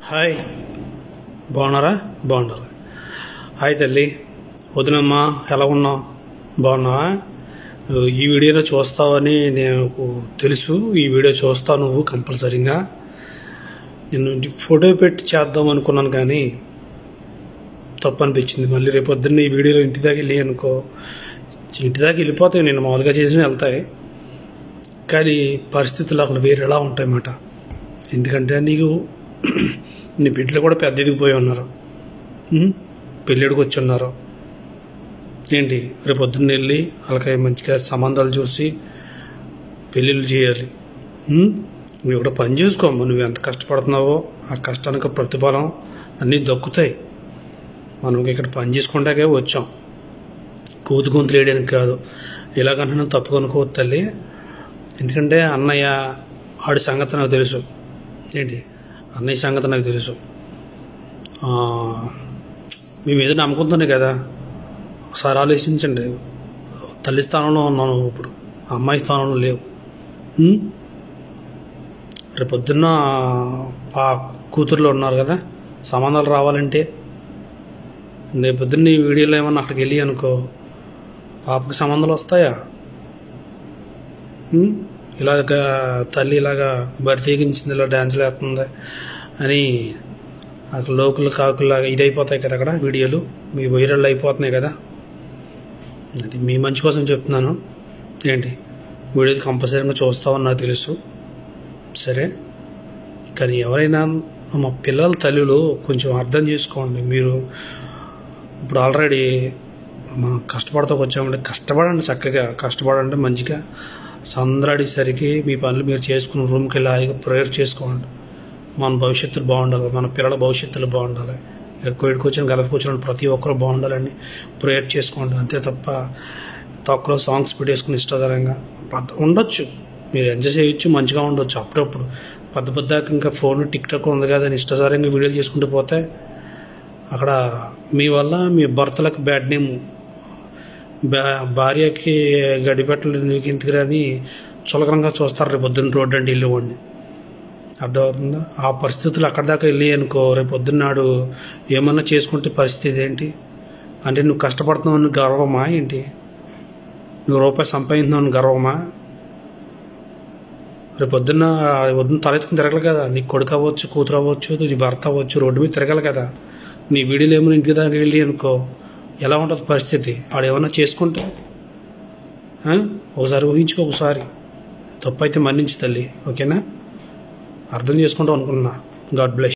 Hi బాగున్నారా బాగుండాలి hi తల్లి వదినమ్మా ఎలా ఉన్నావు బాగున్నావా నువ్వు ఈ వీడియోలో చూస్తావని నాకు తెలుసు ఈ వీడియో చూస్తావు నువ్వు కంపల్సరీగా నేను ఫోటో పెట్టి చేద్దాం అనుకున్నాను కానీ తప్పు అనిపించింది మళ్ళీ రేపు పొద్దున్న ఈ వీడియోలో ఇంటి దాకా వెళ్ళి అనుకో ఇంటి దాకా వెళ్ళిపోతాయి నేను మామూలుగా చేసిన వెళ్తాయి కానీ పరిస్థితులు అక్కడ వేరేలా ఉంటాయి అన్నమాట ఎందుకంటే నీకు నీ బిడ్డలు కూడా పెద్ద ఎదిగిపోయి ఉన్నారు ఉం? పెళ్ళిడికి వచ్చి ఉన్నారు ఏంటి రేపు పొద్దున్న వెళ్ళి వాళ్ళకి మంచిగా సంబంధాలు చూసి పెళ్ళిళ్ళు చేయాలి ఉం? నువ్వు ఇక్కడ పని చేసుకోమ్మా నువ్వు ఎంత కష్టపడుతున్నావో ఆ కష్టానికి ప్రతిఫలం అన్నీ దక్కుతాయి మనం ఇక్కడ పని చేసుకుంటాకే వచ్చాం కూతు గొంతులు వేయడానికి కాదు ఇలాగంటే తప్పు కొనుక్కోవద్దు తల్లి ఎందుకంటే అన్నయ్య ఆడి సంగతి నాకు తెలుసు ఏంటి అన్నయ్య సంగతి నాకు తెలుసు ఆ, మీ మీద నమ్ముకుంటానే కదా ఒకసారి ఆలోచించండి తల్లి స్థానంలో ఉన్నాను ఇప్పుడు అమ్మాయి స్థానంలో లేవు ఉం? రేపు పొద్దున్న పా కూతుర్లో ఉన్నారు కదా సంబంధాలు రావాలంటే రేపు పొద్దున్న ఈ వీడియోలో ఏమన్నా అక్కడికి వెళ్ళి అనుకో పాపకి సంబంధాలు వస్తాయా ఉం? ఇలాగ తల్లి ఇలాగా బరి తెగించింది ఇలా డ్యాన్స్లు వేస్తుంది అని అక్కడ లోకులు కాకులాగా ఇది అయిపోతాయి కదా అక్కడ వీడియోలు మీ వైరల్ అయిపోతున్నాయి కదా అది మీ మంచి కోసం చెప్తున్నాను ఏంటి వీడియో కంపల్సరీగా చూస్తామని నాకు తెలుసు సరే కానీ ఎవరైనా మా పిల్లల తల్లులు కొంచెం అర్థం చేసుకోండి మీరు ఇప్పుడు ఆల్రెడీ మనం కష్టపడతా వచ్చామంటే కష్టపడండి చక్కగా కష్టపడండి మంచిగా సందడిసరికి మీ పనులు మీరు చేసుకుని రూమ్కి వెళ్ళి హాయిగా ప్రేయర్ చేసుకోండి మన భవిష్యత్తులు బాగుండాలి మన పిల్లల భవిష్యత్తులు బాగుండాలి ఇక్కడ కోవిడ్కి వచ్చిన గలపకి వచ్చిన ప్రతి ఒక్కరు బాగుండాలని ప్రేయర్ చేసుకోండి అంతే తప్ప తక్కువ సాంగ్స్ పెట్టేసుకుని ఇష్టకరంగా పద్ధ ఉండొచ్చు మీరు ఎంజాయ్ చేయొచ్చు మంచిగా ఉండొచ్చు అప్పుడప్పుడు పెద్ద పెద్ద ఇంకా ఫోన్ టిక్ టాక్ ఉంది కదా అని ఇష్టసారంగా వీడియోలు చేసుకుంటూ పోతే అక్కడ మీ వల్ల మీ భర్తలకు బ్యాడ్ నేమ్ భా- భార్యకి గడిపెట్టలు నీకు ఇంటికి రాని చులకనంగా చూస్తారు రేపు పొద్దున్న రోడ్డు అంటే ఇల్లు వాడిని అర్థమవుతుందా ఆ పరిస్థితులు అక్కడ దాకా వెళ్ళి అనుకో రేపు పొద్దున్నాడు ఏమన్నా చేసుకుంటే పరిస్థితి ఏంటి అంటే నువ్వు కష్టపడుతున్నావు గర్వమా ఏంటి నువ్వు రూపాయి సంపాదించున్నావు గర్వమా రేపు పొద్దున్న పొద్దున్న తలెత్తుకుని తిరగలి కదా నీ కొడుకు అవ్వచ్చు కూతురు అవ్వచ్చు నీ భర్త అవ్వచ్చు రోడ్డు మీద తిరగాలి కదా నీ వీడియోలు ఏమైనా ఇంటికి దాకా వెళ్ళి అనుకో ఎలా ఉంటుంది పరిస్థితి ఆడు ఏమన్నా చేసుకుంటే ఆ? ఒకసారి ఊహించుకో ఒకసారి తప్పు అయితే మన్నించు తల్లి ఓకేనా అర్థం చేసుకుంటాం అనుకున్నా గాడ్ బ్లెస్